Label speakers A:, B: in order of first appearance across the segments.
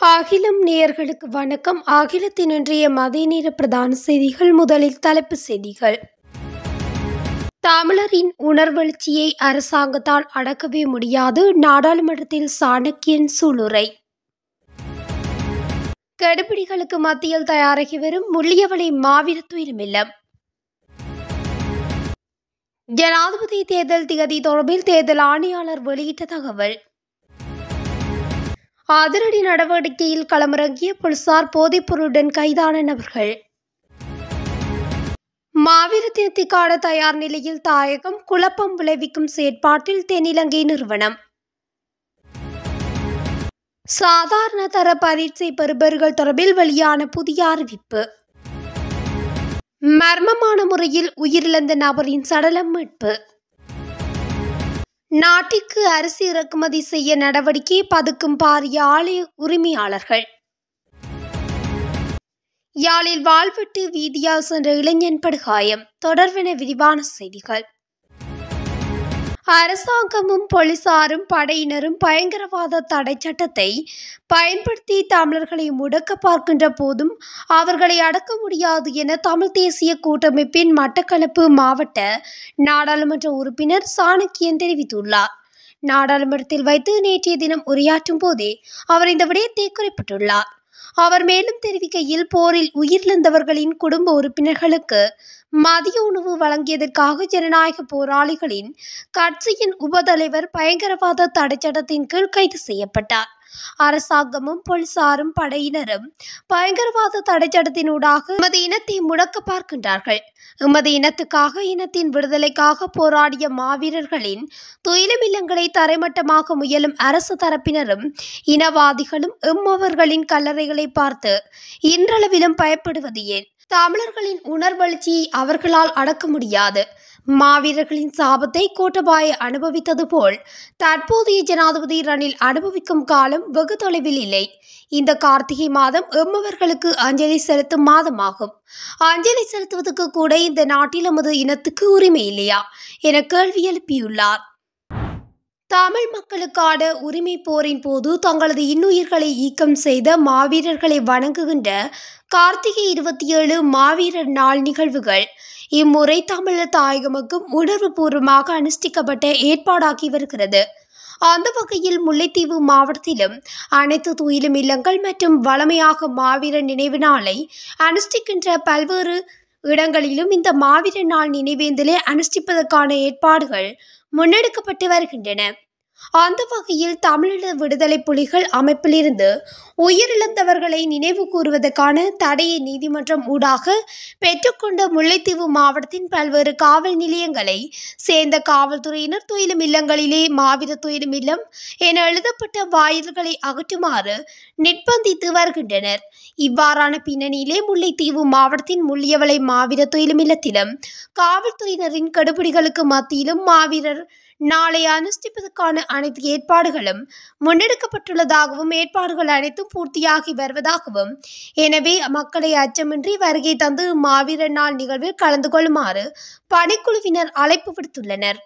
A: அகிலம் நேயர்களுக்கு வணக்கம் அகிலத்தின் இன்றைய மதிய நேர பிரதான செய்திகள் முதலில் தலைப்புச் செய்திகள் தமிழரின் உணர்வெழுச்சியை அரசாங்கத்தால் அடக்கவே முடியாது நாடாளுமன்றத்தில் சாணக்கியன் சூளுரை கெடுபிடிகளுக்கு மத்தியில் தயாராகி வரும் முள்ளியவளை மாவீர துயிலுமில்லம் ஜனாதிபதி தேர்தல் திகதி தொடர்பில் தேர்தல் ஆணையாளர் வெளியிட்ட தகவல் அதிரடி நடவடிக்கையில் களமிறங்கிய போலீசார் போதைப்பொருளுடன் கைதான நபர்கள் மாவீர தினத்திற்கான தயார் நிலையில் தாயகம் குழப்பம் விளைவிக்கும் செயற்பாட்டில் தென்னிலங்கை நிறுவனம் சாதாரண தர பரீட்சை பெறுபவர்கள் தொடர்பில் வெளியான புதிய அறிவிப்பு மர்மமான முறையில் உயிரிழந்த நபரின் சடலம் மீட்பு நாட்டிற்கு அரிசி இறக்குமதி செய்ய நடவடிக்கை பதுக்கும் பாரிய ஆலய உரிமையாளர்கள் யாழில் வாழ்விட்டு வீதியால் சென்ற இளைஞன் படுகாயம் தொடர்பென விரிவான செய்திகள் அரசாங்கமும் போலீசாரும் படையினரும் பயங்கரவாத தடை சட்டத்தை பயன்படுத்தி தமிழர்களை முடக்க பார்க்கின்ற போதும் அவர்களை அடக்க முடியாது என தமிழ் தேசிய கூட்டமைப்பின் மட்டக்களப்பு மாவட்ட நாடாளுமன்ற உறுப்பினர் சாணக்கியன் தெரிவித்துள்ளார் நாடாளுமன்றத்தில் வைத்து நேற்றைய தினம் உரையாற்றும் போதே அவர் இந்த விடயத்தை குறிப்பிட்டுள்ளார் அவர் மேலும் தெரிவிக்கையில் போரில் உயிரிழந்தவர்களின் குடும்ப உறுப்பினர்களுக்கு மதிய உணவு வழங்கியதற்காக ஜனநாயக போராளிகளின் கட்சியின் உபதலைவர் பயங்கரவாத தடைச்சட்டத்தின் கீழ் கைது செய்யப்பட்டார் அரசாங்கமும் போலீசாரும் படையினரும் பயங்கரவாத தடைச்சட்டத்தினூடாக எமது இனத்தை முடக்க பார்க்கின்றார்கள் எமது இனத்துக்காக இனத்தின் விடுதலைக்காக போராடிய மாவீரர்களின் துயிலுமில்லங்களை தரைமட்டமாக முயலும் அரசு தரப்பினரும் இனவாதிகளும் எம்மவர்களின் கல்லறைகளை பார்த்து இன்றளவிலும் பயப்படுவது ஏன் தமிழர்களின் உணர்வெழுச்சியை அவர்களால் அடக்க முடியாது மாவீரர்களின் சாபத்தை கோட்டபாய அனுபவித்தது போல் தற்போதைய ஜனாதிபதி ரணில் அனுபவிக்கும் காலம் வெகு தொலைவில் இல்லை இந்த கார்த்திகை மாதம் எம்மவர்களுக்கு அஞ்சலி செலுத்தும் மாதமாகும் அஞ்சலி செலுத்துவதற்கு கூட இந்த நாட்டில் நமது இனத்துக்கு உரிமை இல்லையா என கேள்வி எழுப்பியுள்ளார் தமிழ் மக்களுக்கான உரிமை போரின் போது தங்களது இன்னுயிர்களை ஈக்கம் செய்த மாவீரர்களை வணங்குகின்ற கார்த்திகை இருபத்தி ஏழு மாவீரர் நாள் நிகழ்வுகள் இம்முறை தமிழர் தாயகமுக்கும் உணர்வுபூர்வமாக அனுஷ்டிக்கப்பட்ட ஏற்பாடாகி வருகிறது அந்த வகையில் முல்லைத்தீவு மாவட்டத்திலும் அனைத்து துயிலும் இல்லங்கள் மற்றும் வளமையாக மாவீரர் நினைவு நாளை அனுஷ்டிக்கின்ற பல்வேறு இடங்களிலும் இந்த மாவீரர் நாள் நினைவேந்தலை அனுஷ்டிப்பதற்கான ஏற்பாடுகள் முன்னெடுக்கப்பட்டு வருகின்றன அந்த வகையில் தமிழீழ விடுதலை புலிகள் அமைப்பிலிருந்து உயிரிழந்தவர்களை நினைவு கூறுவதற்கான தடையை நீதிமன்றம் ஊடாக பெற்றுக்கொண்ட முல்லைத்தீவு மாவட்டத்தின் பல்வேறு காவல் நிலையங்களை சேர்ந்த காவல்துறையினர் துயிலும் இல்லங்களிலே மாவீர துயிலும் இல்லம் என எழுதப்பட்ட வாயில்களை அகற்றுமாறு நிர்பந்தித்து வருகின்றனர் இவ்வாறான பின்னணியிலே முல்லைத்தீவு மாவட்டத்தின் முள்ளியவளை மாவீர துயிலும் இல்லத்திலும் காவல்துறையினரின் கடுபிடிகளுக்கு மத்தியிலும் மாவீரர் நாளை அனுஷ்டிப்பதற்கான அனைத்து ஏற்பாடுகளும் முன்னெடுக்கப்பட்டுள்ளதாகவும் ஏற்பாடுகள் அனைத்தும் பூர்த்தியாகி வருவதாகவும் எனவே மக்களை அச்சமின்றி வருகை தந்து மாவீரர் நாள் நிகழ்வில் கலந்து கொள்ளுமாறு பணிக்குழுவினர் அழைப்பு விடுத்துள்ளனர்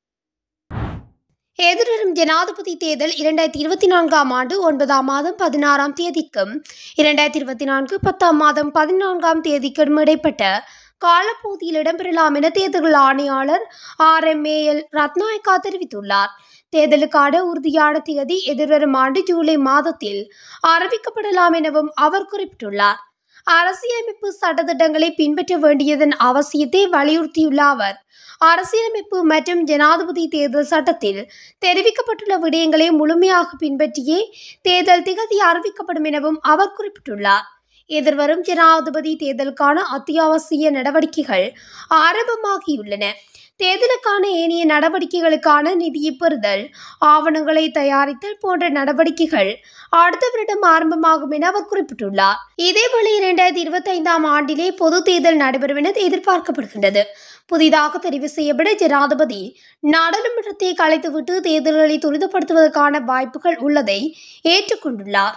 A: எதிர்வரும் ஜனாதிபதி தேர்தல் இரண்டாயிரத்தி இருபத்தி நான்காம் ஆண்டு ஒன்பதாம் மாதம் பதினாறாம் தேதிக்கும் இரண்டாயிரத்தி இருபத்தி நான்கு பத்தாம் மாதம் பதினான்காம் தேதிக்கும் இடைப்பட்ட காலப்பகுதியில் இடம்பெறலாம் என தேர்தல் ஆணையாளர் R M A L Ratnayake தெரிவித்துள்ளார் தேர்தலுக்கான உறுதியான தேதி எதிர்வரும் ஆண்டு ஜூலை மாதத்தில் அறிவிக்கப்படலாம் எனவும் அவர் குறிப்பிட்டுள்ளார் அரசியலமைப்பு சட்டத்திட்டங்களை பின்பற்ற வேண்டியதன் அவசியத்தை வலியுறுத்தியுள்ள அவர் அரசியலமைப்பு மற்றும் ஜனாதிபதி தேர்தல் சட்டத்தில் தெரிவிக்கப்பட்டுள்ள விடயங்களை முழுமையாக பின்பற்றியே தேர்தல் திகதி அறிவிக்கப்படும் எனவும் அவர் குறிப்பிட்டுள்ளார் எதிர்வரும் ஜனாதிபதி தேர்தலுக்கான அத்தியாவசிய நடவடிக்கைகள் ஆரம்பமாகியுள்ளன தேர்தலுக்கான ஏனைய நடவடிக்கைகளுக்கான நிதியை பெறுதல் ஆவணங்களை தயாரித்தல் போன்ற நடவடிக்கைகள் அடுத்த வருடம் ஆரம்பமாகும் என அவர் குறிப்பிட்டுள்ளார் இதேவேளை இரண்டாயிரத்தி இருபத்தி ஐந்தாம் ஆண்டிலே பொது தேர்தல் நடைபெறும் என எதிர்பார்க்கப்படுகின்றது புதிதாக தெரிவு செய்யப்பட ஜனாதிபதி நாடாளுமன்றத்தை கலைத்துவிட்டு தேர்தல்களை துரிதப்படுத்துவதற்கான வாய்ப்புகள் உள்ளதை ஏற்றுக்கொண்டுள்ளார்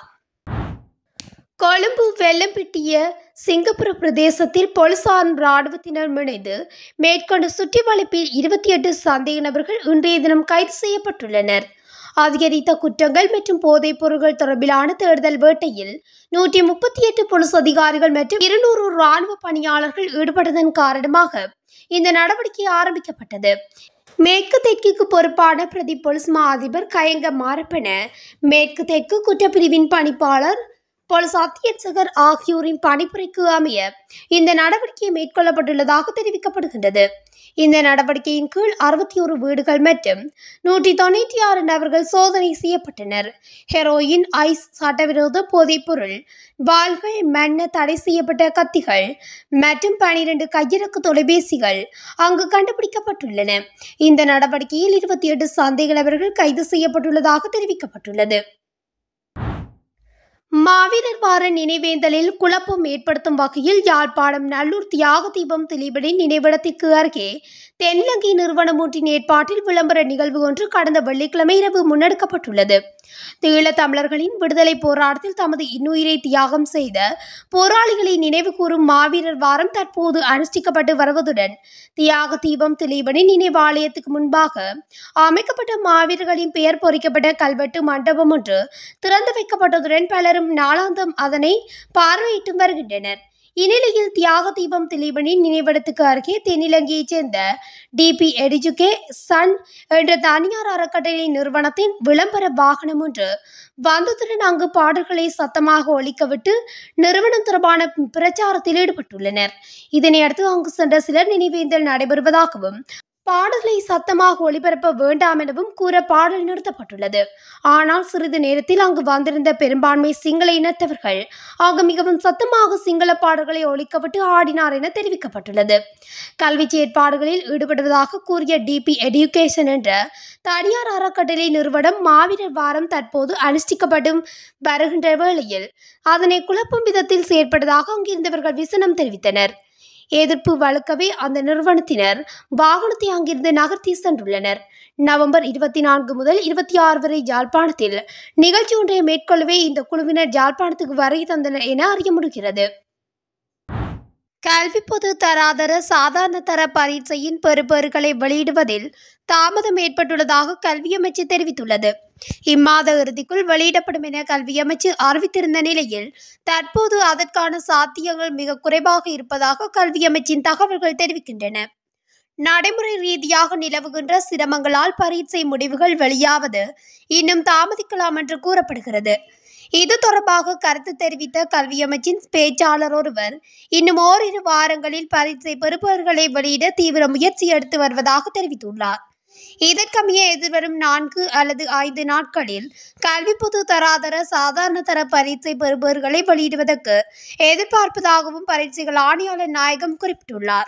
A: கொழும்பு வெள்ளம்பிட்டிய சிங்கப்புர பிரதேசத்தில் போலீசார் இராணுவத்தினர் இணைந்து மேற்கொண்ட சுற்றி வளைப்பில் இருபத்தி எட்டு சந்தேக நபர்கள் இன்றைய தினம் கைது செய்யப்பட்டுள்ளனர் அதிகரித்த குற்றங்கள் மற்றும் போதைப் பொருட்கள் தொடர்பிலான தேடுதல் வேட்டையில் நூற்றி முப்பத்தி எட்டு போலீஸ் அதிகாரிகள் மற்றும் இருநூறு ராணுவ பணியாளர்கள் ஈடுபட்டதன் காரணமாக இந்த நடவடிக்கை ஆரம்பிக்கப்பட்டது மேற்கு தெற்குக்கு பொறுப்பான பிரதி போலீஸ் மா அதிபர் கயங்க மாரப்பன மேற்கு தெற்கு குற்றப்பிரிவின் பணிப்பாளர் போலீஸ் அத்தியட்சகர் ஆகியோரின் பணிப்புரைக்கு அமைய இந்த நடவடிக்கை மேற்கொள்ளப்பட்டுள்ளதாக தெரிவிக்கப்படுகின்றது இந்த நடவடிக்கையின் கீழ் அறுபத்தி ஒரு வீடுகள் மற்றும் நூற்றி தொண்ணூற்றி ஆறு நபர்கள் சோதனை செய்யப்பட்டனர் ஹெரோயின் ஐஸ் சட்டவிரோத போதைப்பொருள் வாள்கள் மண்ண தடை செய்யப்பட்ட கத்திகள் மற்றும் பனிரெண்டு கையிறக்கு தொலைபேசிகள் அங்கு கண்டுபிடிக்கப்பட்டுள்ளன இந்த நடவடிக்கையில் இருபத்தி எட்டு சந்தேக நபர்கள் கைது செய்யப்பட்டுள்ளதாக தெரிவிக்கப்பட்டுள்ளது மாவீரர் வார நினைவேந்தலில் குழப்பம் ஏற்படுத்தும் வகையில் யாழ்ப்பாணம் நல்லூர் தியாக தீபம் திலீபனின் நினைவிடத்திற்கு அருகே தென்னிலங்கை நிறுவனம் ஒன்றின் ஏற்பாட்டில் விளம்பர நிகழ்வு ஒன்று கடந்த வெள்ளிக்கிழமை இரவு முன்னெடுக்கப்பட்டுள்ளது ஈழத் தமிழர்களின் விடுதலை போராட்டத்தில் தமது இன்னுயிரை தியாகம் செய்த போராளிகளை நினைவு கூறும் மாவீரர் வாரம் தற்போது அனுஷ்டிக்கப்பட்டு வருவதுடன் தியாக தீபம் திலீபனின் நினைவாலயத்துக்கு முன்பாக அமைக்கப்பட்ட மாவீரர்களின் பெயர் பொறிக்கப்பட்ட கல்வெட்டு மண்டபம் ஒன்று திறந்து வைக்கப்பட்டதுடன் பலரும் நாளாந்தம் அதனை பார்வையிட்டு வருகின்றனர் இந்நிலையில் தியாக தீபம் திலீபனின் நினைவிடத்துக்கு அருகே தென்னிலங்கையைச் சேர்ந்த டிபி எடுஜுகே சன் என்ற தனியார் அறக்கட்டளை நிறுவனத்தின் விளம்பர வாகனம் ஒன்று வந்ததுடன் அங்கு பாடல்களை சத்தமாக ஒலிக்கவிட்டு நிறுவனம் தொடர்பான பிரச்சாரத்தில் ஈடுபட்டுள்ளனர் இதனையடுத்து அங்கு சென்ற சிலர் நினைவேந்தல் நடைபெறுவதாகவும் பாடல்களை சத்தமாக ஒளிபரப்ப வேண்டாம் எனவும் கூற பாடல் நிறுத்தப்பட்டுள்ளது ஆனால் சிறிது நேரத்தில் அங்கு வந்திருந்த பெரும்பான்மை சிங்கள இனத்தவர்கள் ஆக மிகவும் சத்தமாக சிங்கள பாடல்களை ஒழிக்கவிட்டு ஆடினார் என தெரிவிக்கப்பட்டுள்ளது கல்வி செயற்பாடுகளில் ஈடுபடுவதாக கூறிய டிபி எடுகேஷன் என்ற தனியார் அறக்கட்டளை நிறுவனம் மாவீரர் வாரம் தற்போது அனுஷ்டிக்கப்படும் வருகின்ற வேளையில் அதனை குழப்பும் விதத்தில் செயற்பட்டதாக அங்கிருந்தவர்கள் விசனம் தெரிவித்தனர் எதிர்ப்பு வலுக்கவே அந்த நிறுவனத்தினர் வாகனத்தை அங்கிருந்து நகர்த்தி சென்றுள்ளனர் நவம்பர் இருபத்தி நான்கு முதல் இருபத்தி ஆறு வரை யாழ்ப்பாணத்தில் நிகழ்ச்சி ஒன்றை மேற்கொள்ளவே இந்த குழுவினர் யாழ்ப்பாணத்துக்கு வருகை தந்தனர் என அறிய முடிகிறது கல்வி பொது தராதர சாதாரண தர பரீட்சையின் பெறுபேறுகளை வெளியிடுவதில் தாமதம் ஏற்பட்டுள்ளதாக கல்வி அமைச்சு தெரிவித்துள்ளது இம்மாத இறுதிக்குள் வெளியிடப்படும் என கல்வி அமைச்சு அறிவித்திருந்த நிலையில் தற்போது அதற்கான சாத்தியங்கள் மிக குறைவாக இருப்பதாக கல்வி அமைச்சின் தகவல்கள் தெரிவிக்கின்றன நடைமுறை ரீதியாக நிலவுகின்ற சிரமங்களால் பரீட்சை முடிவுகள் வெளியாவது இன்னும் தாமதிக்கலாம் என்று கூறப்படுகிறது இது தொடர்பாக கருத்து தெரிவித்த கல்வி அமைச்சின் பேச்சாளர் ஒருவர் இன்னும் ஓரிரு வாரங்களில் பரீட்சை பெறுபவர்களை வெளியிட தீவிர முயற்சி எடுத்து வருவதாக தெரிவித்துள்ளார் இதற்கமைய எதிர்வரும் நான்கு அல்லது ஐந்து நாட்களில் கல்வி பொது தராதர சாதாரண தர பரீட்சை பெறுபவர்களை வெளியிடுவதற்கு எதிர்பார்ப்பதாகவும் பரீட்சைகள் ஆணையாளர் நாயகம் குறிப்பிட்டுள்ளார்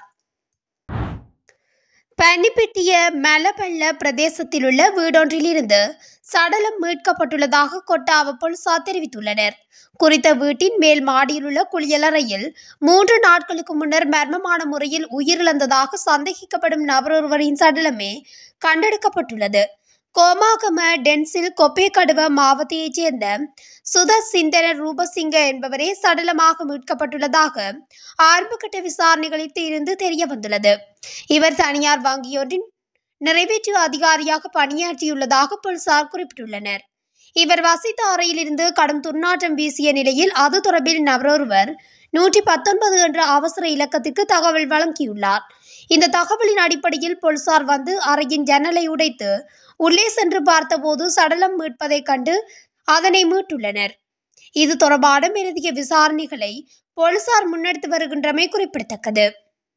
A: பன்னிப்பெட்டிய மலபள்ள பிரதேசத்தில் உள்ள வீடொன்றிலிருந்து சடலம் மீட்கப்பட்டுள்ளதாக கொட்டாவ போலீசார் தெரிவித்துள்ளனர் குறித்த வீட்டின் மேல் மாடியில் உள்ள குளியலறையில் மூன்று நாட்களுக்கு முன்னர் மர்மமான முறையில் உயிரிழந்ததாக சந்தேகிக்கப்படும் நபரொருவரின் சடலமே கண்டெடுக்கப்பட்டுள்ளது கோமாகம டென்சில் கொப்பேகடுவ மாவட்டத்தைச் சேர்ந்த சுத சிந்தன ரூபசிங்க என்பவரே சடலமாக மீட்கப்பட்டுள்ளதாக ஆரம்பகட்ட விசாரணைகளில் இருந்து தெரிய வந்துள்ளது இவர் தனியார் வங்கியொன்றின் நிறைவேற்று அதிகாரியாக பணியாற்றியுள்ளதாக போலீசார் குறிப்பிட்டுள்ளனர் இவர் வசித்த அறையிலிருந்து கடும் துர்நாற்றம் வீசிய நிலையில் அது தொடர்பில் நபரொருவர் நூற்றி பத்தொன்பது என்ற அவசர இலக்கத்திற்கு தகவல் வழங்கியுள்ளார் இந்த தகவலின் அடிப்படையில் போலீசார் வந்து அறையின் ஜன்னலை உடைத்து உள்ளே சென்று பார்த்தபோது சடலம் மீட்பதைக் கண்டு அதனை மீட்டுள்ளனர் இது தொடர்பான மேலதிக விசாரணைகளை போலீசார் முன்னெடுத்து வருகின்றமை குறிப்பிடத்தக்கது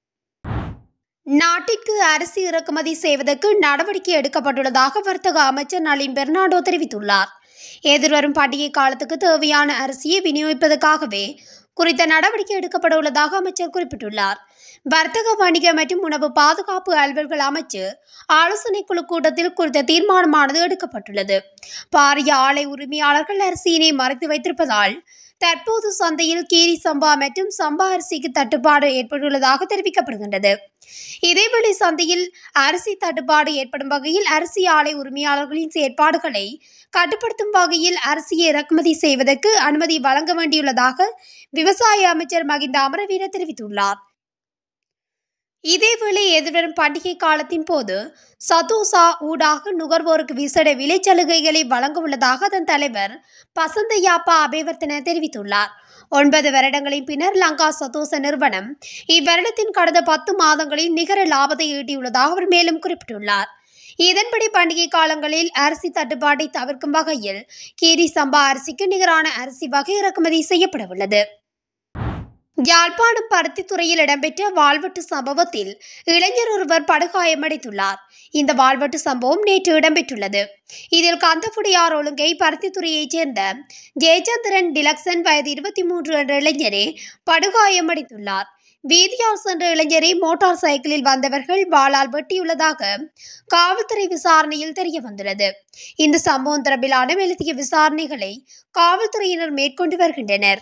A: நாட்டிற்கு அரிசி இறக்குமதி செய்வதற்கு நடவடிக்கை எடுக்கப்பட்டுள்ளதாக வர்த்தக அமைச்சர் நளின் பெர்னாண்டோ தெரிவித்துள்ளார் எதிர்வரும் பண்டிகை காலத்துக்கு தேவையான அரிசியை விநியோகிப்பதற்காகவே குறித்த நடவடிக்கை எடுக்கப்பட உள்ளதாக அமைச்சர் குறிப்பிட்டுள்ளார் வர்த்தக வணிக மற்றும் உணவு பாதுகாப்பு அலுவல்கள் அமைச்சு ஆலோசனை குழு கூட்டத்தில் குறித்த தீர்மானமானது எடுக்கப்பட்டுள்ளது பாரிய ஆலை உரிமையாளர்கள் அரிசியினை மறைத்து வைத்திருப்பதால் தற்போது சந்தையில் கீரி சம்பா மற்றும் சம்பா அரிசிக்கு தட்டுப்பாடு ஏற்பட்டுள்ளதாக தெரிவிக்கப்படுகின்றது இதேவேளை சந்தையில் அரிசி தட்டுப்பாடு ஏற்படும் வகையில் அரிசி ஆலை உரிமையாளர்களின் செயற்பாடுகளை கட்டுப்படுத்தும் வகையில் அரிசியை இறக்குமதி செய்வதற்கு அனுமதி வழங்க வேண்டியுள்ளதாக விவசாய அமைச்சர் மகிந்த அமரவீர தெரிவித்துள்ளார் இதேவேளை எதிர்வரும் பண்டிகை காலத்தின் போது சதோசா ஊடாக நுகர்வோருக்கு விசேட விலை சலுகைகளை வழங்க உள்ளதாக அதன் தலைவர் பசந்த யாப்பா அபேவர்த்தன தெரிவித்துள்ளார் ஒன்பது வருடங்களின் பின்னர் லங்கா சதோச நிறுவனம் இவ்வருடத்தின் கடந்த பத்து மாதங்களில் நிகர லாபத்தை ஈட்டியுள்ளதாக அவர் மேலும் குறிப்பிட்டுள்ளார் இதன்படி பண்டிகை காலங்களில் அரிசி தட்டுப்பாட்டை தவிர்க்கும் வகையில் கீரி சம்பா அரிசிக்கு நிகரான அரிசி வகை இறக்குமதி செய்யப்பட உள்ளது யாழ்ப்பாணம் பருத்தித்துறையில் இடம்பெற்ற வாழ்வெட்டு சம்பவத்தில் இளைஞர் ஒருவர் படுகாயமடைந்துள்ளார் இந்த வாழ்வெட்டு சம்பவம் நேற்று இடம்பெற்றுள்ளது இதில் கந்தபுடியார் ஒழுங்கை பருத்தித்துறையைச் சேர்ந்த ஜெயச்சந்திரன் டிலக்சன் வயது இருபத்தி மூன்று என்ற இளைஞரே படுகாயமடைந்துள்ளார் வீதியால் சென்ற இளைஞரை மோட்டார் சைக்கிளில் வந்தவர்கள் வாளால் வெட்டியுள்ளதாக காவல்துறை விசாரணையில் தெரிய வந்துள்ளது இந்த சம்பவம் தொடர்பிலான மெழுதிய விசாரணைகளை காவல்துறையினர் மேற்கொண்டு வருகின்றனர்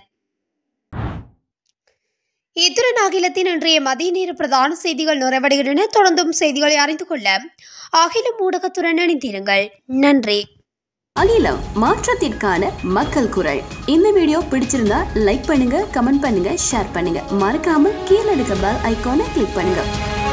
A: இத்துடன் அகிலத்தின் இன்றைய மதிய நேர பிரதான செய்திகள் நிறைவடைகின்றன தொடர்ந்தும் செய்திகளை அறிந்து கொள்ள அகிலம் ஊடகத்துடன் இணைந்திருங்கள் நன்றி
B: அகிலம் மாற்றத்திற்கான மக்கள் குரல் இந்த வீடியோ பிடிச்சிருந்தா லைக் பண்ணுங்க கமெண்ட் பண்ணுங்க ஷேர் பண்ணுங்க மறக்காம கீழே இருக்க பெல் ஐகானை கிளிக் பண்ணுங்க